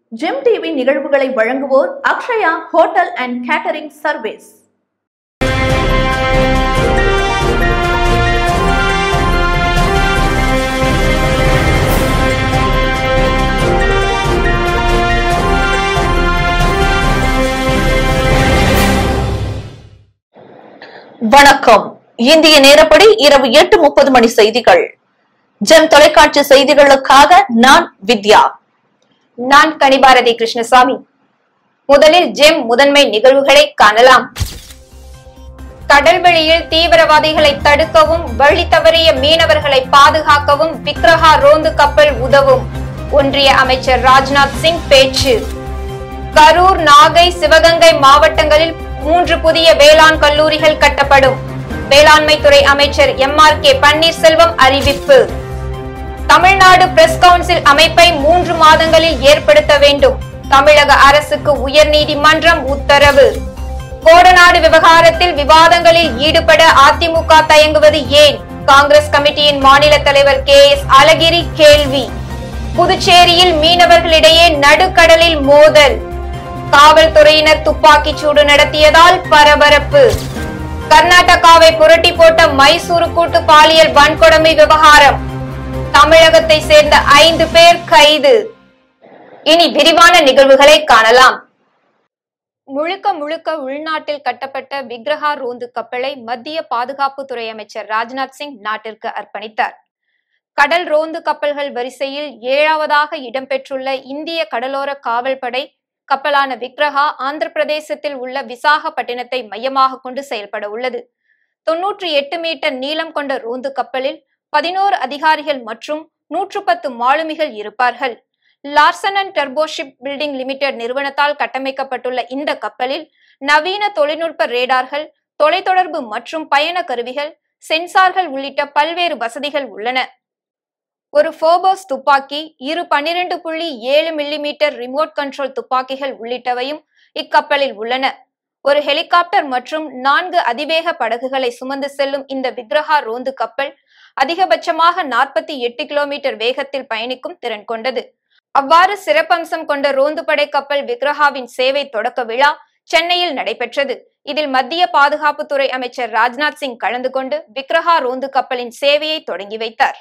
GeM TV நிகழ்வுகளை வழங்குவோர் Akshaya hotel and catering service வணக்கம் இந்திய நேரப்படி இரவு எட்டு முப்பது மணி செய்திகள் ஜெம் தொலைக்காட்சி செய்திகளுக்காக நான் வித்யா நான் கனிபாரதி கிருஷ்ணசாமி முதலில் ஜெம் முதன்மை நிகழ்வுகளை காணலாம் கடல்வெளியில் தீவிரவாதிகளை தடுக்கவும் வழி தவறிய மீனவர்களை பாதுகாக்கவும் விக்ரஹா ரோந்து கப்பல் உதவும் ஒன்றிய அமைச்சர் ராஜ்நாத் சிங் பேச்சு கரூர் நாகை சிவகங்கை மாவட்டங்களில் மூன்று புதிய வேளாண் கல்லூரிகள் கட்டப்படும் வேளாண்மை துறை அமைச்சர் எம் ஆர் கே பன்னீர்செல்வம் அறிவிப்பு தமிழ்நாடு பிரஸ் கவுன்சில் அமைப்பை மூன்று மாதங்களில் ஏற்படுத்த வேண்டும் தமிழக அரசுக்கு உயர்நீதிமன்றம் உத்தரவு கோடநாடு விவகாரத்தில் விவாதங்களில் ஈடுபட அதிமுக தயங்குவது ஏன் காங்கிரஸ் கமிட்டியின் மாநில தலைவர் கே எஸ் அழகிரி கேள்வி புதுச்சேரியில் மீனவர்களிடையே நடுக்கடலில் மோதல் காவல்துறையினர் துப்பாக்கிச் சூடு நடத்தியதால் பரபரப்பு கர்நாடகாவை புரட்டி போட்ட மைசூரு கூட்டு பாலியல் வன்கொடுமை விவகாரம் தமிழகத்தை சேர்ந்த ஐந்து பேர் கைது இனி விரிவான நிகழ்வுகளை காணலாம் முழுக்க முழுக்க உள்நாட்டில் கட்டப்பட்ட விக்ரஹா ரோந்து கப்பலை மத்திய பாதுகாப்புத்துறை அமைச்சர் ராஜ்நாத் சிங் நாட்டிற்கு அர்ப்பணித்தார் கடல் ரோந்து கப்பல்கள் வரிசையில் ஏழாவதாக இடம்பெற்றுள்ள இந்திய கடலோர காவல்படை கப்பலான விக்ரஹா ஆந்திர பிரதேசத்தில் உள்ள விசாகப்பட்டினத்தை மையமாக கொண்டு செயல்பட உள்ளது தொன்னூற்றி எட்டு மீட்டர் நீளம் கொண்ட ரோந்து கப்பலில் பதினோரு அதிகாரிகள் மற்றும் நூற்று பத்து மாலுமிகள் இருப்பார்கள் Larsen and Toubro ship building limited நிறுவனத்தால் கட்டமைக்கப்பட்டுள்ள இந்த கப்பலில் நவீன தொழில்நுட்ப ரேடார்கள் தொலைத்தொடர்பு மற்றும் பயண கருவிகள் சென்சார்கள் உள்ளிட்ட பல்வேறு வசதிகள் உள்ளன ஒரு போபோஸ் துப்பாக்கி இரு பன்னிரண்டு புள்ளி ஏழு மில்லிமீட்டர் ரிமோட் கண்ட்ரோல் துப்பாக்கிகள் உள்ளிட்டவையும் இக்கப்பலில் உள்ளன ஒரு ஹெலிகாப்டர் மற்றும் நான்கு அதிவேக படகுகளை சுமந்து செல்லும் இந்த விக்ரஹா ரோந்து கப்பல் அதிகபட்சமாக நாற்பத்தி எட்டு கிலோமீட்டர் வேகத்தில் பயணிக்கும் திறன் கொண்டது அவ்வாறு சிறப்பம்சம் கொண்ட ரோந்து படை கப்பல் விக்ரஹாவின் சேவை தொடக்க விழா சென்னையில் நடைபெற்றது இதில் மத்திய பாதுகாப்புத்துறை அமைச்சர் ராஜ்நாத் சிங் கலந்து கொண்டு விக்ரஹா ரோந்து கப்பலின் சேவையை தொடங்கி வைத்தார்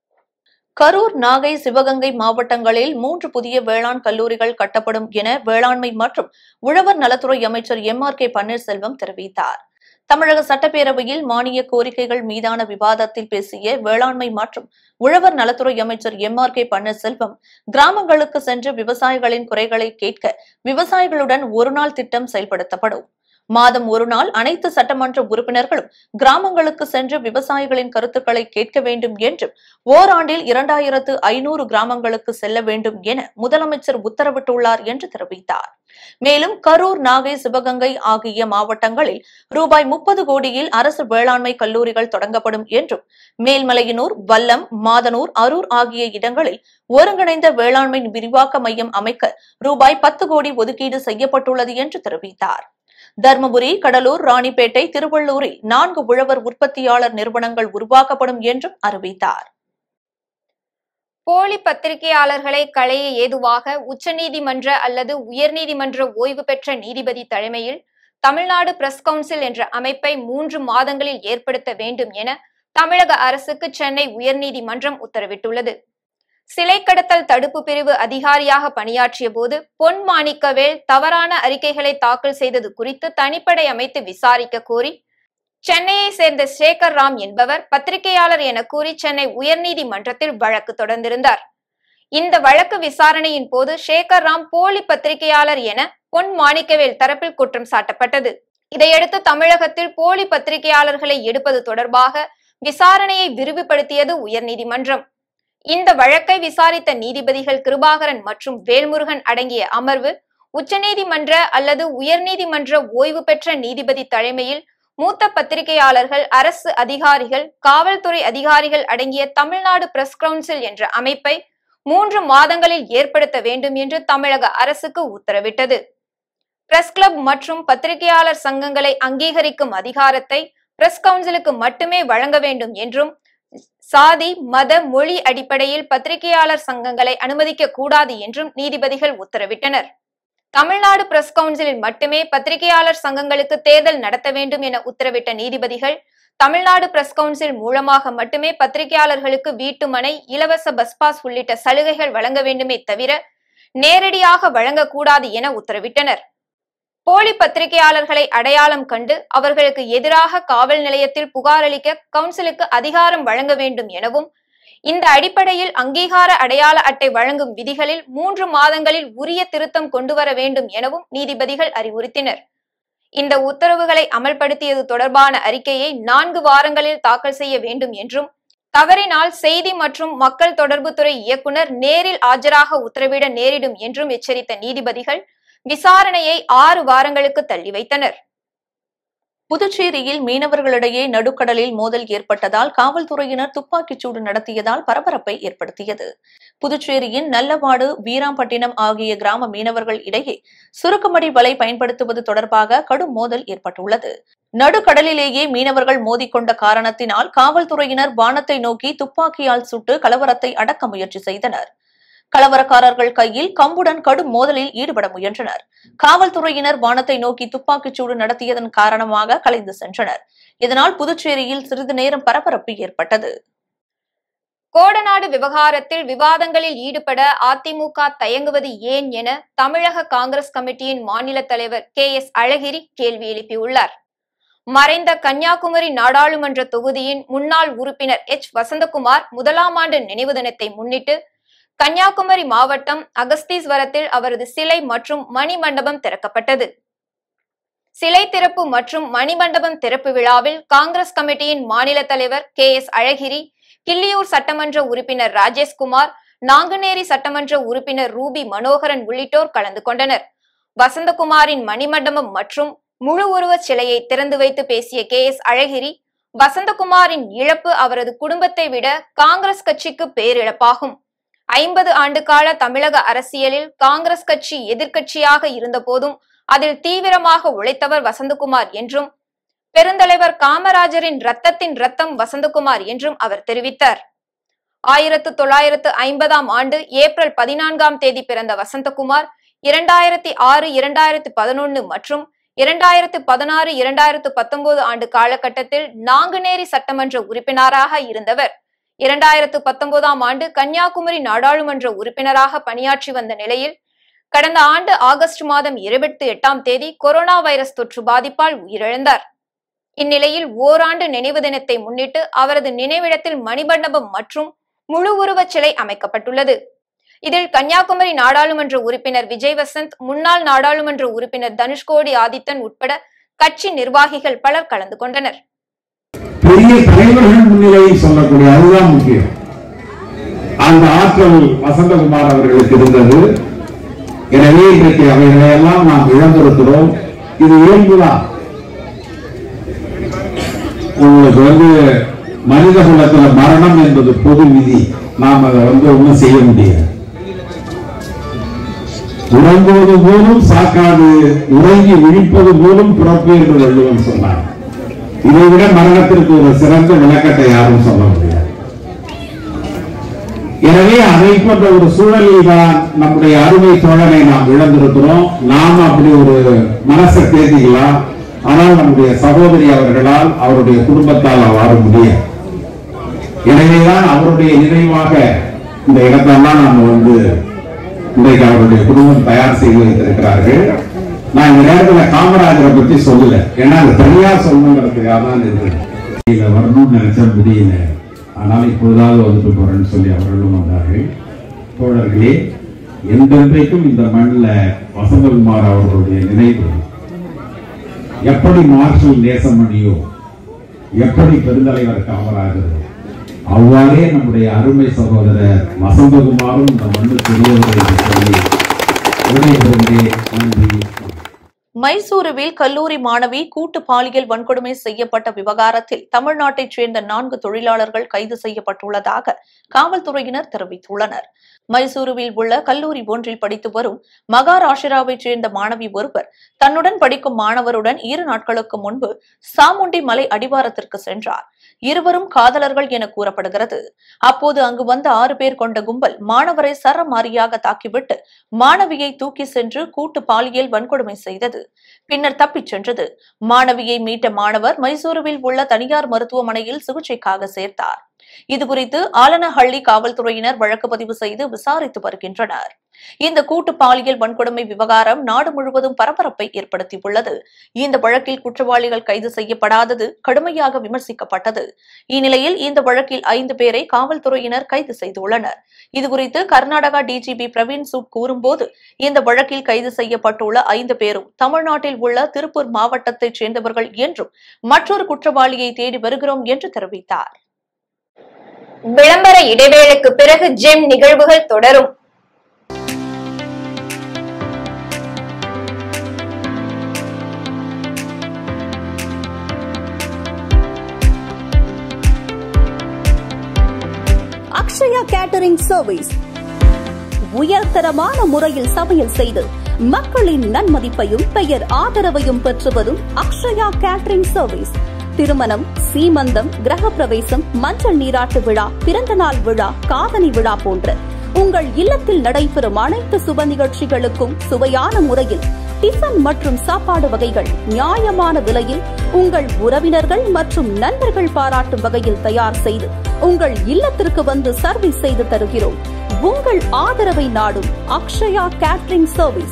கரூர் நாகை சிவகங்கை மாவட்டங்களில் மூன்று புதிய வேளாண் கல்லூரிகள் கட்டப்படும் என வேளாண்மை மற்றும் உழவர் நலத்துறை அமைச்சர் எம் ஆர் கே பன்னீர்செல்வம் தெரிவித்தார் தமிழக சட்டப்பேரவையில் மானிய கோரிக்கைகள் மீதான விவாதத்தில் பேசிய வேளாண்மை மற்றும் உழவர் நலத்துறை அமைச்சர் எம் ஆர் கே பன்னீர்செல்வம் கிராமங்களுக்கு சென்று விவசாயிகளின் குறைகளை கேட்க விவசாயிகளுடன் ஒருநாள் திட்டம் செயல்படுத்தப்படும் மாதம் ஒரு நாள் அனைத்து சட்டமன்ற உறுப்பினர்களும் கிராமங்களுக்கு சென்று விவசாயிகளின் கருத்துக்களை கேட்க வேண்டும் என்றும் ஓராண்டில் இரண்டாயிரத்து ஐநூறு கிராமங்களுக்கு செல்ல வேண்டும் என முதலமைச்சர் உத்தரவிட்டுள்ளார் என்று தெரிவித்தார் மேலும் கரூர் நாகை சிவகங்கை ஆகிய மாவட்டங்களில் ரூபாய் முப்பது கோடியில் அரசு வேளாண்மை கல்லூரிகள் தொடங்கப்படும் என்றும் மேல்மலையனூர் வல்லம் மாதனூர் அரூர் ஆகிய இடங்களில் ஒருங்கிணைந்த வேளாண்மை விரிவாக்க மையம் அமைக்க ரூபாய் பத்து கோடி ஒதுக்கீடு செய்யப்பட்டுள்ளது என்று தெரிவித்தார் தர்மபுரி கடலூர் ராணிப்பேட்டை திருவள்ளூரில் நான்கு உழவர் உற்பத்தியாளர் நிறுவனங்கள் உருவாக்கப்படும் என்றும் அறிவித்தார் போலி பத்திரிகையாளர்களை களைய ஏதுவாக உச்சநீதிமன்ற அல்லது உயர்நீதிமன்ற ஓய்வு பெற்ற நீதிபதி தலைமையில் தமிழ்நாடு பிரஸ் கவுன்சில் என்ற அமைப்பை மூன்று மாதங்களில் ஏற்படுத்த வேண்டும் என தமிழக அரசுக்கு சென்னை உயர்நீதிமன்றம் உத்தரவிட்டுள்ளது சிலை கடத்தல் தடுப்பு பிரிவு அதிகாரியாக பணியாற்றிய போது பொன் மாணிக்கவேல் தவறான அறிக்கைகளை தாக்கல் செய்தது குறித்து தனிப்படை அமைத்து விசாரிக்க கோரி சென்னையை சேர்ந்த சேகர் ராம் என்பவர் பத்திரிகையாளர் என கூறி சென்னை உயர்நீதிமன்றத்தில் வழக்கு தொடர்ந்திருந்தார் இந்த வழக்கு விசாரணையின் போது சேகர் ராம் போலி பத்திரிகையாளர் என பொன் மாணிக்கவேல் தரப்பில் குற்றம் சாட்டப்பட்டது இதையடுத்து தமிழகத்தில் போலி பத்திரிகையாளர்களை எடுப்பது தொடர்பாக விசாரணையை விரிவுபடுத்தியது உயர்நீதிமன்றம் இந்த வழக்கை விசாரித்த நீதிபதிகள் கிருபாகரன் மற்றும் வேல்முருகன் அடங்கிய அமர்வு உச்சநீதிமன்ற அல்லது உயர்நீதிமன்ற ஓய்வு பெற்ற நீதிபதி தலைமையில் மூத்த பத்திரிகையாளர்கள் அரசு அதிகாரிகள் காவல்துறை அதிகாரிகள் அடங்கிய தமிழ்நாடு பிரஸ் கவுன்சில் என்ற அமைப்பை மூன்று மாதங்களில் ஏற்படுத்த வேண்டும் என்று தமிழக அரசுக்கு உத்தரவிட்டது பிரஸ் கிளப் மற்றும் பத்திரிகையாளர் சங்கங்களை அங்கீகரிக்கும் அதிகாரத்தை பிரஸ் கவுன்சிலுக்கு மட்டுமே வழங்க வேண்டும் என்றும் சாதி மத மொழி அடிப்படையில் பத்திரிகையாளர் சங்கங்களை அனுமதிக்க கூடாது என்றும் நீதிபதிகள் உத்தரவிட்டனர் தமிழ்நாடு பிரஸ் கவுன்சிலில் மட்டுமே பத்திரிகையாளர் சங்கங்களுக்கு தேர்தல் நடத்த வேண்டும் என உத்தரவிட்ட நீதிபதிகள் தமிழ்நாடு பிரஸ் கவுன்சில் மூலமாக மட்டுமே பத்திரிகையாளர்களுக்கு வீட்டுமனை இலவச பஸ் பாஸ் உள்ளிட்ட சலுகைகள் வழங்க வேண்டுமே தவிர நேரடியாக வழங்கக்கூடாது என உத்தரவிட்டனர் போலி பத்திரிகையாளர்களை அடையாளம் கண்டு அவர்களுக்கு எதிராக காவல் நிலையத்தில் புகார் அளிக்க கவுன்சிலுக்கு அதிகாரம் வழங்க வேண்டும் எனவும் இந்த அடிப்படையில் அங்கீகார அடையாள அட்டை வழங்கும் விதிகளில் மூன்று மாதங்களில் உரிய திருத்தம் கொண்டு வர வேண்டும் எனவும் நீதிபதிகள் அறிவுறுத்தினர் இந்த உத்தரவுகளை அமல்படுத்தியது தொடர்பான அறிக்கையை நான்கு வாரங்களில் தாக்கல் செய்ய வேண்டும் என்றும் தவறினால் செய்தி மற்றும் மக்கள் தொடர்புத்துறை இயக்குனர் நேரில் ஆஜராக உத்தரவிட நேரிடும் என்றும் எச்சரித்த நீதிபதிகள் விசாரணையை ஆறு வாரங்களுக்கு தள்ளி வைத்தனர் புதுச்சேரியில் மீனவர்களிடையே நடுக்கடலில் மோதல் ஏற்பட்டதால் காவல்துறையினர் துப்பாக்கிச் சூடு நடத்தியதால் பரபரப்பை ஏற்படுத்தியது புதுச்சேரியின் நல்லவாடு வீராம்பட்டினம் ஆகிய கிராம மீனவர்கள் இடையே சுருக்கமடி வலை பயன்படுத்துவது தொடர்பாக கடும் மோதல் ஏற்பட்டுள்ளது நடுக்கடலிலேயே மீனவர்கள் மோதிக்கொண்ட காரணத்தினால் காவல்துறையினர் வானத்தை நோக்கி துப்பாக்கியால் சுட்டு கலவரத்தை அடக்க முயற்சி செய்தனர் கலவரக்காரர்கள் கையில் கம்புடன் கடும் மோதலில் ஈடுபட முயன்றனர் காவல்துறையினர் வானத்தை நோக்கி துப்பாக்கிச் சூடு நடத்தியதன் காரணமாக கலைந்து சென்றனர் இதனால் புதுச்சேரியில் சிறிது நேரம் பரபரப்பு ஏற்பட்டது கோடநாடு விவகாரத்தில் விவாதங்களில் ஈடுபட அதிமுக தயங்குவது ஏன் என தமிழக காங்கிரஸ் கமிட்டியின் மாநில தலைவர் கே எஸ் அழகிரி கேள்வி எழுப்பியுள்ளார் மறைந்த கன்னியாகுமரி நாடாளுமன்ற தொகுதியின் முன்னாள் உறுப்பினர் எச் வசந்தகுமார் முதலாம் ஆண்டு நினைவு தினத்தை முன்னிட்டு கன்னியாகுமரி மாவட்டம் அகஸ்தீஸ்வரத்தில் அவரது சிலை மற்றும் மணிமண்டபம் திறக்கப்பட்டது சிலை திறப்பு மற்றும் மணிமண்டபம் திறப்பு விழாவில் காங்கிரஸ் கமிட்டியின் மாநில தலைவர் கே எஸ் அழகிரி கிள்ளியூர் சட்டமன்ற உறுப்பினர் ராஜேஷ்குமார் நாங்குநேரி சட்டமன்ற உறுப்பினர் ரூபி மனோகரன் உள்ளிட்டோர் கலந்து கொண்டனர் வசந்தகுமாரின் மணிமண்டபம் மற்றும் முழு உருவச் சிலையை திறந்து வைத்து பேசிய கே எஸ் அழகிரி வசந்தகுமாரின் இழப்பு அவரது குடும்பத்தை விட காங்கிரஸ் கட்சிக்கு பேரிழப்பாகும் ஐம்பது ஆண்டு கால தமிழக அரசியலில் காங்கிரஸ் கட்சி எதிர்க்கட்சியாக இருந்தபோதும் அதில் தீவிரமாக உழைத்தவர் வசந்தகுமார் என்றும் பெருந்தலைவர் காமராஜரின் ரத்தத்தின் ரத்தம் வசந்தகுமார் என்றும் அவர் தெரிவித்தார் ஆயிரத்து தொள்ளாயிரத்து ஐம்பதாம் ஆண்டு ஏப்ரல் பதினான்காம் தேதி பிறந்த வசந்தகுமார் இரண்டாயிரத்தி ஆறு இரண்டாயிரத்தி பதினொன்னு மற்றும் இரண்டாயிரத்து பதினாறு இரண்டாயிரத்து பத்தொன்பது ஆண்டு காலகட்டத்தில் நாங்குநேரி சட்டமன்ற உறுப்பினராக இருந்தவர் இரண்டாயிரத்து பத்தொன்பதாம் ஆண்டு கன்னியாகுமரி நாடாளுமன்ற உறுப்பினராக பணியாற்றி வந்த நிலையில் கடந்த ஆண்டு ஆகஸ்ட் மாதம் இருபத்தி எட்டாம் தேதி கொரோனா வைரஸ் தொற்று பாதிப்பால் உயிரிழந்தார் இந்நிலையில் ஓராண்டு நினைவு தினத்தை முன்னிட்டு அவரது நினைவிடத்தில் மணிமண்டபம் மற்றும் முழு உருவச் சிலை அமைக்கப்பட்டுள்ளது இதில் கன்னியாகுமரி நாடாளுமன்ற உறுப்பினர் விஜய் வசந்த் முன்னாள் நாடாளுமன்ற உறுப்பினர் தனுஷ்கோடி ஆதித்தன் உட்பட கட்சி நிர்வாகிகள் பலர் கலந்து கொண்டனர் பெரிய தலைவர்கள் முன்னிலையில் சொல்லக்கூடிய அதுதான் முக்கியம் அந்த ஆற்றல் வசந்தகுமார் அவர்களுக்கு இருந்தது எனவே இன்றைக்கு அவைகளை எல்லாம் நாம் இழந்திருக்கிறோம் இது இயல்புதான் உங்களுக்கு வந்து மனித குலத்துல மரணம் என்பது பொது விதி நாம் அதை வந்து ஒண்ணும் செய்ய முடியாது உறங்குவது போலும் சாக்காது உறங்கி விழிப்பது போலும் பிறப்பு என்று வள்ளுவன் சொன்னார் இதை விட மரணத்திற்கு ஒரு சிறந்த விளக்கத்தை யாரும் சொல்ல முடியாது எனவே அதை போன்ற ஒரு சூழலில் தான் நம்முடைய அருமை தோழனை நாம் இழந்திருக்கிறோம் நாம் அப்படி ஒரு மனசை தேதிக்கலாம் ஆனால் நம்முடைய சகோதரி அவர்களால் அவருடைய குடும்பத்தால் அவ்வாறு முடியாது எனவேதான் அவருடைய நினைவாக இந்த இடத்தெல்லாம் நாம் வந்து இன்றைக்கு அவருடைய குடும்பம் தயார் செய்து வைத்திருக்கிறார்கள் நான் இந்த நேரத்தில் காமராஜரை பத்தி சொல்லல ஏன்னா அது தனியா சொல்லணுங்கிறதுக்காக தான் இருக்கு இதில் வரணும்னு நினைச்சா முடியல ஆனால் இப்பொழுதாவது வந்துட்டு போறேன்னு சொல்லி அவர்களும் வந்தார்கள் தோழர்களே எந்தெந்தைக்கும் இந்த மண்ணில் வசந்தகுமார் அவர்களுடைய நினைவு எப்படி மார்ஷல் நேசமணியோ எப்படி பெருந்தலைவர் காமராஜர் அவ்வாறே நம்முடைய அருமை சகோதரர் வசந்தகுமாரும் இந்த மண்ணுக்கு உரியவர் என்று சொல்லி விடைபெறுகிறேன் நன்றி மைசூருவில் கல்லூரி மாணவி கூட்டு பாலியல் வன்கொடுமை செய்யப்பட்ட விவகாரத்தில் தமிழ்நாட்டைச் சேர்ந்த நான்கு தொழிலாளர்கள் கைது செய்யப்பட்டுள்ளதாக காவல்துறையினர் தெரிவித்துள்ளனர் மைசூருவில் உள்ள கல்லூரி ஒன்றில் படித்து வரும் மகாராஷ்டிராவைச் சேர்ந்த மாணவி ஒருவர் தன்னுடன் படிக்கும் மாணவருடன் இரு நாட்களுக்கு முன்பு சாமுண்டி மலை அடிவாரத்திற்கு சென்றார் இருவரும் காதலர்கள் என கூறப்படுகிறது அப்போது அங்கு வந்த ஆறு பேர் கொண்ட கும்பல் மாணவரை சரமாரியாக தாக்கிவிட்டு மாணவியை தூக்கி சென்று கூட்டு பாலியல் வன்கொடுமை செய்தது பின்னர் தப்பிச் சென்றது மாணவியை மீட்ட மாணவர் மைசூருவில் உள்ள தனியார் மருத்துவமனையில் சிகிச்சைக்காக சேர்த்தார் இதுகுறித்து ஆலனஹள்ளி காவல்துறையினர் வழக்கு பதிவு செய்து விசாரித்து வருகின்றனர் இந்த கூட்டு பாலியல் வன்கொடுமை விவகாரம் நாடு முழுவதும் பரபரப்பை ஏற்படுத்தியுள்ளது இந்த வழக்கில் குற்றவாளிகள் கைது செய்யப்படாதது கடுமையாக விமர்சிக்கப்பட்டது இந்நிலையில் இந்த வழக்கில் ஐந்து பேரை காவல்துறையினர் கைது செய்துள்ளனர் இதுகுறித்து கர்நாடகா டிஜிபி பிரவீன் சூட் கூறும்போது இந்த வழக்கில் கைது செய்யப்பட்டுள்ள ஐந்து பேரும் தமிழ்நாட்டில் உள்ள திருப்பூர் மாவட்டத்தைச் சேர்ந்தவர்கள் என்றும் மற்றொரு குற்றவாளியை தேடி வருகிறோம் என்று தெரிவித்தார் விளம்பர இடைவேளைக்கு பிறகு ஜிம் நிகழ்வுகள் தொடரும் அக்ஷயா கேட்டரிங் சர்வீஸ் உயர்தரமான முறையில் சமையல் செய்து மக்களின் நன்மதிப்பையும் பெயர் ஆதரவையும் பெற்று வரும் அக்ஷயா கேட்டரிங் சர்வீஸ் திருமணம் சீமந்தம் கிரகப்பிரவேசம் மஞ்சள் நீராட்டு விழா பிறந்தநாள் விழா காதணி விழா போன்ற உங்கள் இல்லத்தில் நடைபெறும் அனைத்து சுப நிகழ்ச்சிகளுக்கும் சுவையான முறையில் டிஃபன் மற்றும் சாப்பாடு வகைகள் நியாயமான விலையில் உங்கள் உறவினர்கள் மற்றும் நண்பர்கள் பாராட்டும் வகையில் தயார் செய்து உங்கள் இல்லத்திற்கு வந்து சர்வீஸ் செய்து தருகிறோம் உங்கள் ஆதரவை நாடும் அக்ஷயா கேட்டரிங் சர்வீஸ்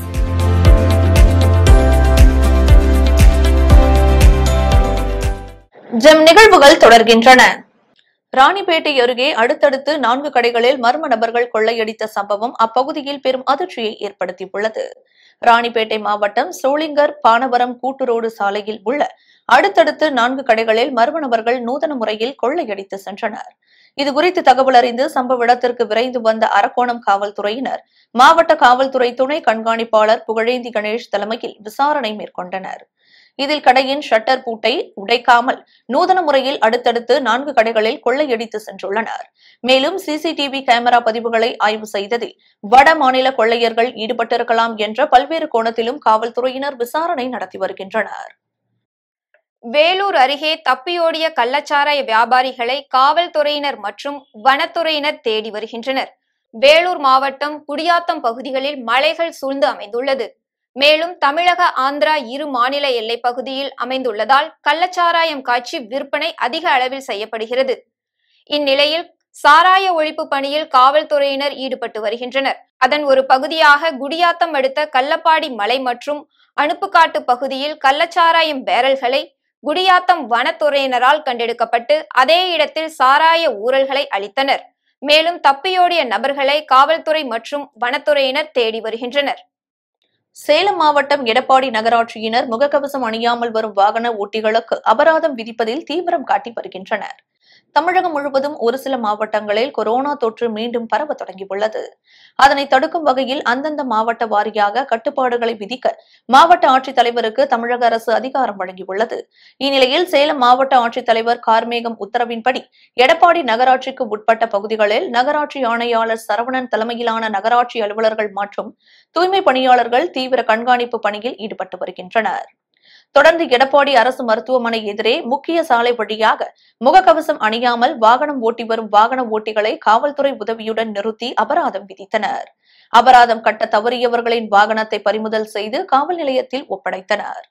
ஜெம் நிகழ்வுகள் தொடர்கின்றன ராணிப்பேட்டை அருகே அடுத்தடுத்து நான்கு கடைகளில் மர்ம நபர்கள் கொள்ளையடித்த சம்பவம் அப்பகுதியில் பெரும் அதிர்ச்சியை ஏற்படுத்தியுள்ளது ராணிப்பேட்டை மாவட்டம் சோளிங்கர் பானவரம் கூட்டுரோடு சாலையில் உள்ள அடுத்தடுத்து நான்கு கடைகளில் மர்ம நபர்கள் நூதன முறையில் கொள்ளையடித்து சென்றனர் இதுகுறித்து தகவல் அறிந்து சம்பவ இடத்திற்கு விரைந்து வந்த அரக்கோணம் காவல்துறையினர் மாவட்ட காவல்துறை துணை கண்காணிப்பாளர் புகழேந்தி கணேஷ் தலைமையில் விசாரணை மேற்கொண்டனர் இதில் கடையின் ஷட்டர் பூட்டை உடைக்காமல் நூதன முறையில் அடுத்தடுத்து நான்கு கடைகளில் கொள்ளையடித்து சென்றுள்ளனர் மேலும் சிசிடிவி கேமரா பதிவுகளை ஆய்வு செய்ததில் வட மாநில கொள்ளையர்கள் ஈடுபட்டிருக்கலாம் என்ற பல்வேறு கோணத்திலும் காவல்துறையினர் விசாரணை நடத்தி வருகின்றனர் வேலூர் அருகே தப்பியோடிய கள்ளச்சாராய வியாபாரிகளை காவல்துறையினர் மற்றும் வனத்துறையினர் தேடி வருகின்றனர் வேலூர் மாவட்டம் குடியாத்தம் பகுதிகளில் மலைகள் சூழ்ந்து அமைந்துள்ளது மேலும் தமிழக ஆந்திரா இரு மாநில எல்லைப் பகுதியில் அமைந்துள்ளதால் கள்ளச்சாராயம் காட்சி விற்பனை அதிக அளவில் செய்யப்படுகிறது இந்நிலையில் சாராய ஒழிப்பு பணியில் காவல்துறையினர் ஈடுபட்டு வருகின்றனர் அதன் ஒரு பகுதியாக குடியாத்தம் அடுத்த கள்ளப்பாடி மலை மற்றும் அனுப்புக்காட்டு பகுதியில் கள்ளச்சாராயம் பேரல்களை குடியாத்தம் வனத்துறையினரால் கண்டெடுக்கப்பட்டு அதே இடத்தில் சாராய ஊரல்களை அளித்தனர் மேலும் தப்பியோடிய நபர்களை காவல்துறை மற்றும் வனத்துறையினர் தேடி வருகின்றனர் சேலம் மாவட்டம் எடப்பாடி நகராட்சியினர் முகக்கவசம் அணியாமல் வரும் வாகன ஓட்டிகளுக்கு அபராதம் விதிப்பதில் தீவிரம் காட்டி வருகின்றனர் தமிழகம் முழுவதும் ஒரு சில மாவட்டங்களில் கொரோனா தொற்று மீண்டும் பரவ தொடங்கியுள்ளது அதனை தடுக்கும் வகையில் அந்தந்த மாவட்ட வாரியாக கட்டுப்பாடுகளை விதிக்க மாவட்ட ஆட்சித்தலைவருக்கு தமிழக அரசு அதிகாரம் வழங்கியுள்ளது இந்நிலையில் சேலம் மாவட்ட ஆட்சித்தலைவர் கார்மேகம் உத்தரவின்படி எடப்பாடி நகராட்சிக்கு உட்பட்ட பகுதிகளில் நகராட்சி ஆணையாளர் சரவணன் தலைமையிலான நகராட்சி அலுவலர்கள் மற்றும் தூய்மை பணியாளர்கள் தீவிர கண்காணிப்பு பணியில் ஈடுபட்டு வருகின்றனர் தொடர்ந்து எடப்பாடி அரசு மருத்துவமனை எதிரே முக்கிய சாலை வழியாக முகக்கவசம் அணியாமல் வாகனம் ஓட்டி வரும் வாகன ஓட்டிகளை காவல்துறை உதவியுடன் நிறுத்தி அபராதம் விதித்தனர் அபராதம் கட்ட தவறியவர்களின் வாகனத்தை பறிமுதல் செய்து காவல் நிலையத்தில் ஒப்படைத்தனர்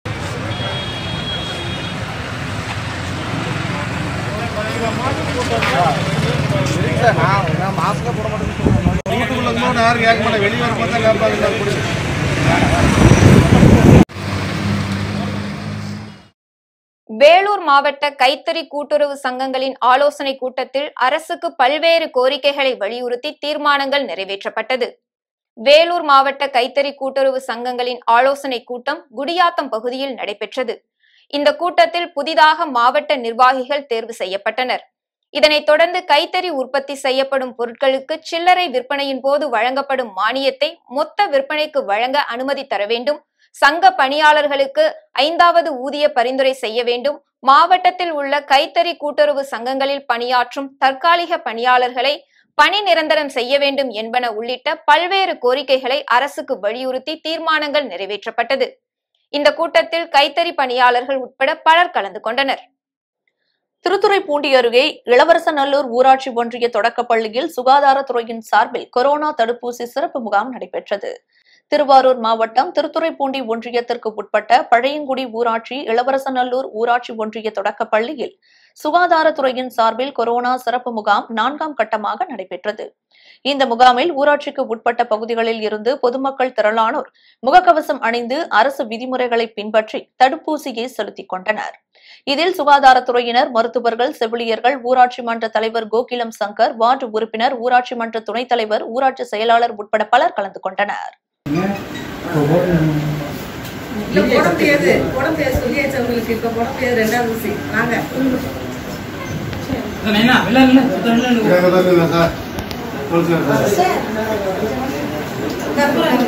வீட்டுக்குள்ள இருந்து யாரும் கேட்க மாட்டேன் வெளியே வர பார்த்தா கேட்பாங்க அப்படி வேலூர் மாவட்ட கைத்தறி கூட்டுறவு சங்கங்களின் ஆலோசனை கூட்டத்தில் அரசுக்கு பல்வேறு கோரிக்கைகளை வலியுறுத்தி தீர்மானங்கள் நிறைவேற்றப்பட்டது வேலூர் மாவட்ட கைத்தறி கூட்டுறவு சங்கங்களின் ஆலோசனை கூட்டம் குடியாத்தம் பகுதியில் நடைபெற்றது இந்த கூட்டத்தில் புதிதாக மாவட்ட நிர்வாகிகள் தேர்வு செய்யப்பட்டனர் இதனைத் தொடர்ந்து கைத்தறி உற்பத்தி செய்யப்படும் பொருட்களுக்கு சில்லறை விற்பனையின் போது வழங்கப்படும் மானியத்தை மொத்த விற்பனைக்கு வழங்க அனுமதி தர வேண்டும் சங்க பணியாளர்களுக்கு ஐந்தாவது ஊதிய பரிந்துரை செய்ய வேண்டும் மாவட்டத்தில் உள்ள கைத்தறி கூட்டுறவு சங்கங்களில் பணியாற்றும் தற்காலிக பணியாளர்களை பணி நிரந்தரம் செய்ய வேண்டும் என்பன உள்ளிட்ட பல்வேறு கோரிக்கைகளை அரசுக்கு வலியுறுத்தி தீர்மானங்கள் நிறைவேற்றப்பட்டது இந்த கூட்டத்தில் கைத்தறி பணியாளர்கள் உட்பட பலர் கலந்து கொண்டனர் திருத்துறைப்பூண்டி அருகே இளவரசநல்லூர் ஊராட்சி ஒன்றிய தொடக்கப் பள்ளியில் சுகாதாரத்துறையின் சார்பில் கொரோனா தடுப்பூசி சிறப்பு முகாம் நடைபெற்றது திருவாரூர் மாவட்டம் திருத்துறைப்பூண்டி ஒன்றியத்திற்கு உட்பட்ட பழையங்குடி ஊராட்சி இளவரசநல்லூர் ஊராட்சி ஒன்றிய தொடக்கப் பள்ளியில் சுகாதாரத்துறையின் சார்பில் கொரோனா சிறப்பு முகாம் நான்காம் கட்டமாக நடைபெற்றது இந்த முகாமில் ஊராட்சிக்கு உட்பட்ட பகுதிகளில் இருந்து பொதுமக்கள் திரளானோர் முகக்கவசம் அணிந்து அரசு விதிமுறைகளை பின்பற்றி தடுப்பூசியை செலுத்திக் கொண்டனர் இதில் சுகாதாரத்துறையினர் மருத்துவர்கள் செவிலியர்கள் ஊராட்சி மன்ற தலைவர் கோகிலம் சங்கர் வார்டு உறுப்பினர் ஊராட்சி மன்ற துணைத் தலைவர் ஊராட்சி செயலாளர் உட்பட பலர் கலந்து கொண்டனர் இல்ல போட முடியாது போட முடியாது சொல்லியாச்சு அவங்களுக்கு இப்ப போட முடியாது ரெண்டாவது ஊசி வாங்க இல்லை சார் சொல்லுங்க சார் தப்புறாங்க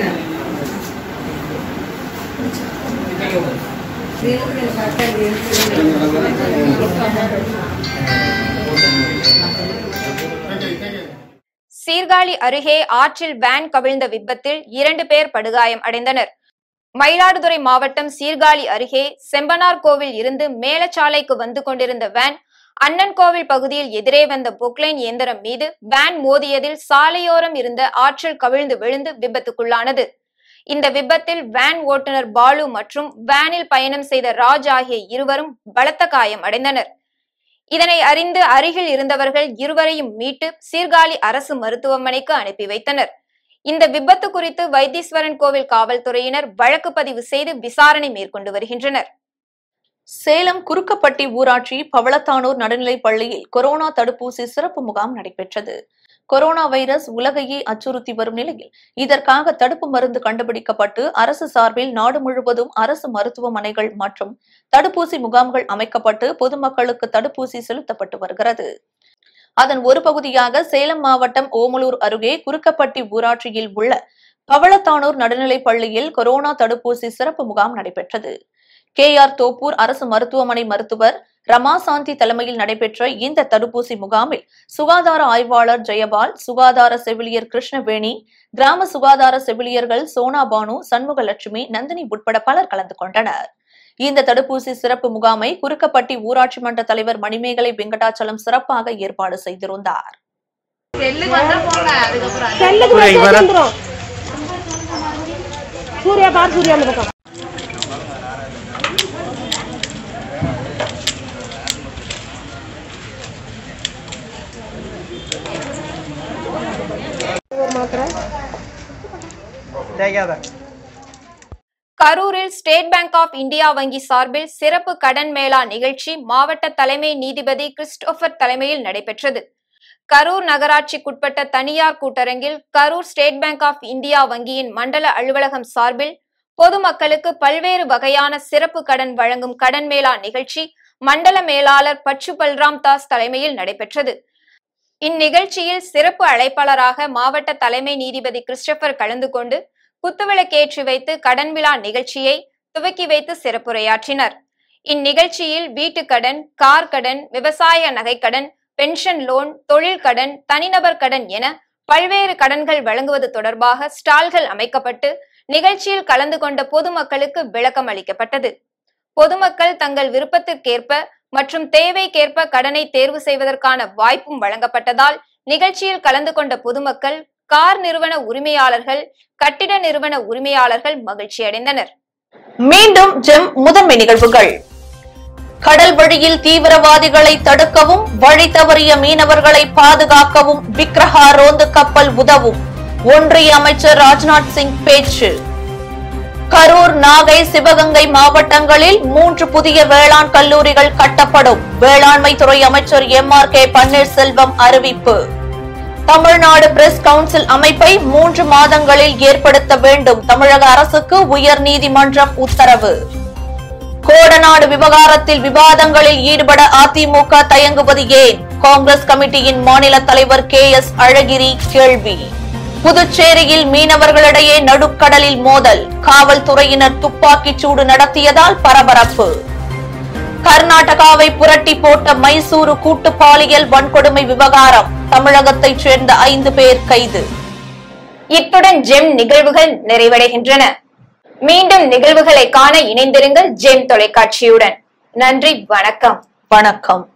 சீர்காழி அருகே ஆற்றில் வேன் கவிழ்ந்த விபத்தில் இரண்டு பேர் படுகாயம் அடைந்தனர் மயிலாடுதுறை மாவட்டம் சீர்காழி அருகே செம்பனார் கோவில் இருந்து மேலச்சாலைக்கு வந்து கொண்டிருந்த வேன் அண்ணன் கோவில் பகுதியில் எதிரே வந்த பொக்லைன் இயந்திரம் மீது வேன் மோதியதில் சாலையோரம் இருந்த ஆற்றில் கவிழ்ந்து விழுந்து விபத்துக்குள்ளானது இந்த விபத்தில் வேன் ஓட்டுநர் பாலு மற்றும் வேனில் பயணம் செய்த ராஜ் ஆகிய இருவரும் பலத்த காயம் அடைந்தனர் இதனை அறிந்து அருகில் இருந்தவர்கள் இருவரையும் மீட்டு சீர்காழி அரசு மருத்துவமனைக்கு அனுப்பி வைத்தனர் இந்த விபத்து குறித்து வைத்தீஸ்வரன் கோவில் காவல்துறையினர் வழக்கு பதிவு செய்து விசாரணை மேற்கொண்டு வருகின்றனர் சேலம் குறுக்கப்பட்டி ஊராட்சி பவளத்தானூர் நடுநிலைப் பள்ளியில் கொரோனா தடுப்பூசி சிறப்பு முகாம் நடைபெற்றது கொரோனா வைரஸ் உலகையே அச்சுறுத்தி வரும் நிலையில் இதற்காக தடுப்பு மருந்து கண்டுபிடிக்கப்பட்டு அரசு சார்பில் நாடு முழுவதும் அரசு மருத்துவமனைகள் மற்றும் தடுப்பூசி முகாம்கள் அமைக்கப்பட்டு பொதுமக்களுக்கு தடுப்பூசி செலுத்தப்பட்டு வருகிறது அதன் ஒரு பகுதியாக சேலம் மாவட்டம் ஓமலூர் அருகே குறுக்கப்பட்டி ஊராட்சியில் உள்ள பவளத்தானூர் நடுநிலைப் பள்ளியில் கொரோனா தடுப்பூசி சிறப்பு முகாம் நடைபெற்றது கே ஆர் தோப்பூர் அரசு மருத்துவமனை மருத்துவர் ரமாசாந்தி தலைமையில் நடைபெற்ற இந்த தடுப்பூசி முகாமில் சுகாதார ஆய்வாளர் ஜெயபால் சுகாதார செவிலியர் கிருஷ்ணவேணி கிராம சுகாதார செவிலியர்கள் சோனா பானு சண்முகலட்சுமி நந்தினி உட்பட பலர் கலந்து கொண்டனர் இந்த தடுப்பூசி சிறப்பு முகாமை குறுக்கப்பட்டி ஊராட்சி மன்ற தலைவர் மணிமேகலை வெங்கடாச்சலம் சிறப்பாக ஏற்பாடு செய்திருந்தார் செல்லுக்கு மெசேஜ் வந்துரும் சூர்யா பார் சூர்யா அந்த பக்கம் கரூரில் ஸ்டேட் பேங்க் ஆஃப் இந்தியா வங்கி சார்பில் சிறப்பு கடன் மேளா நிகழ்ச்சி மாவட்ட தலைமை நீதிபதி கிறிஸ்டோபர் தலைமையில் நடைபெற்றது கரூர் நகராட்சிக்குட்பட்ட தனியார் கூட்டரங்கில் Karur State Bank of India வங்கியின் மண்டல அலுவலகம் சார்பில் பொதுமக்களுக்கு பல்வேறு வகையான சிறப்பு கடன் வழங்கும் கடன் மேளா நிகழ்ச்சி மண்டல மேலாளர் பச்சு பல்ராம் தாஸ் தலைமையில் நடைபெற்றது இந்நிகழ்ச்சியில் சிறப்பு அழைப்பாளராக மாவட்ட தலைமை நீதிபதி கிறிஸ்டபர் கலந்து கொண்டு குத்துவிளக்கேற்றி வைத்து கடன் விழா நிகழ்ச்சியை துவக்கி வைத்து சிறப்புரையாற்றினர் இந்நிகழ்ச்சியில் வீட்டுக்கடன் கார் கடன் விவசாய நகைக்கடன் பென்ஷன் லோன் தொழில் கடன் தனிநபர் கடன் என பல்வேறு கடன்கள் வழங்குவது தொடர்பாக ஸ்டால்கள் அமைக்கப்பட்டு நிகழ்ச்சியில் கலந்து கொண்ட பொதுமக்களுக்கு விளக்கம் அளிக்கப்பட்டது பொதுமக்கள் தங்கள் விருப்பத்திற்கேற்ப மற்றும் தேவைக்கேற்ப கடனை தேர்வு செய்வதற்கான வாய்ப்பும் வழங்கப்பட்டதால் நிகழ்ச்சியில் கலந்து கொண்ட பொதுமக்கள் கார் நிறுவன உரிமையாளர்கள் கட்டிட நிறுவன உரிமையாளர்கள் மகிழ்ச்சி அடைந்தனர் மீண்டும் ஜெம் முதன்மை நிகழ்வுகள் கடல் வழியில் தீவிரவாதிகளை தடுக்கவும் வழி தவறிய மீனவர்களை பாதுகாக்கவும் விக்ரஹா ரோந்து கப்பல் உதவும் ஒன்றிய அமைச்சர் ராஜ்நாத் சிங் பேச்சு கரூர் நாகை சிவகங்கை மாவட்டங்களில் மூன்று புதிய வேளாண் கல்லூரிகள் கட்டப்படும் வேளாண்மை துறை அமைச்சர் எம் ஆர் கே பன்னீர்செல்வம் அறிவிப்பு தமிழ்நாடு பிரஸ் கவுன்சில் அமைப்பை மூன்று மாதங்களில் ஏற்படுத்த வேண்டும் தமிழக அரசுக்கு உயர்நீதிமன்றம் உத்தரவு கோடநாடு விவகாரத்தில் விவாதங்களில் ஈடுபட அதிமுக தயங்குவது ஏன் காங்கிரஸ் கமிட்டியின் மாநில தலைவர் கே எஸ் அழகிரி கேள்வி புதுச்சேரியில் மீனவர்களிடையே நடுக்கடலில் மோதல் காவல்துறையினர் துப்பாக்கிச் சூடு நடத்தியதால் பரபரப்பு கர்நாடகாவை புரட்டி போட்ட மைசூரு கூட்டு பாலியல் வன்கொடுமை விவகாரம் தமிழகத்தைச் சேர்ந்த ஐந்து பேர் கைது இத்துடன் ஜெம் நிகழ்வுகள் நிறைவடைகின்றன மீண்டும் நிகழ்வுகளை காண இணைந்திருங்கள் ஜெம் தொலைக்காட்சியுடன் நன்றி வணக்கம் வணக்கம்